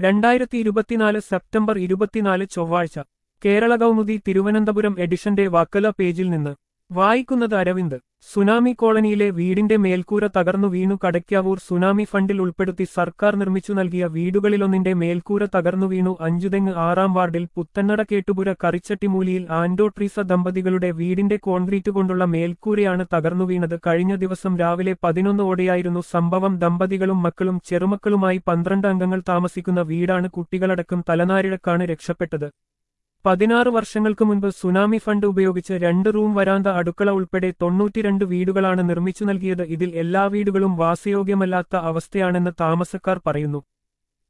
രണ്ടായിരത്തി ഇരുപത്തിനാല് സെപ്റ്റംബർ ഇരുപത്തിനാല് ചൊവ്വാഴ്ച കേരള കൗമുദി തിരുവനന്തപുരം എഡിഷന്റെ വക്കല പേജിൽ നിന്ന് വായിക്കുന്നത് അരവിന്ദ് സുനാമി കോളനിയിലെ വീടിന്റെ മേൽക്കൂര തകർന്നു വീണു കടയ്ക്കാവൂർ സുനാമി ഫണ്ടിൽ ഉൾപ്പെടുത്തി സർക്കാർ നിർമ്മിച്ചു നൽകിയ വീടുകളിലൊന്നിന്റെ മേൽക്കൂര തകർന്നു വീണു അഞ്ചുതെങ്ങ് ആറാം വാർഡിൽ പുത്തന്നട കേട്ടുപുര കറിച്ചട്ടിമൂലിയിൽ ആൻഡോ ട്രീസ ദമ്പതികളുടെ വീടിന്റെ കോൺക്രീറ്റ് കൊണ്ടുള്ള മേൽക്കൂരയാണ് തകർന്നു വീണത് കഴിഞ്ഞ ദിവസം രാവിലെ പതിനൊന്ന് ഓടെയായിരുന്നു സംഭവം ദമ്പതികളും മക്കളും ചെറുമക്കളുമായി പന്ത്രണ്ട് അംഗങ്ങൾ താമസിക്കുന്ന വീടാണ് കുട്ടികളടക്കം തലനാരിഴക്കാണ് രക്ഷപ്പെട്ടത് പതിനാറ് വർഷങ്ങൾക്ക് മുൻപ് സുനാമി ഫണ്ട് ഉപയോഗിച്ച് രണ്ട് റൂം വരാന്ത അടുക്കള ഉൾപ്പെടെ തൊണ്ണൂറ്റിരണ്ട് വീടുകളാണ് നിർമ്മിച്ചു നൽകിയത് ഇതിൽ എല്ലാ വീടുകളും വാസയോഗ്യമല്ലാത്ത അവസ്ഥയാണെന്ന് താമസക്കാർ പറയുന്നു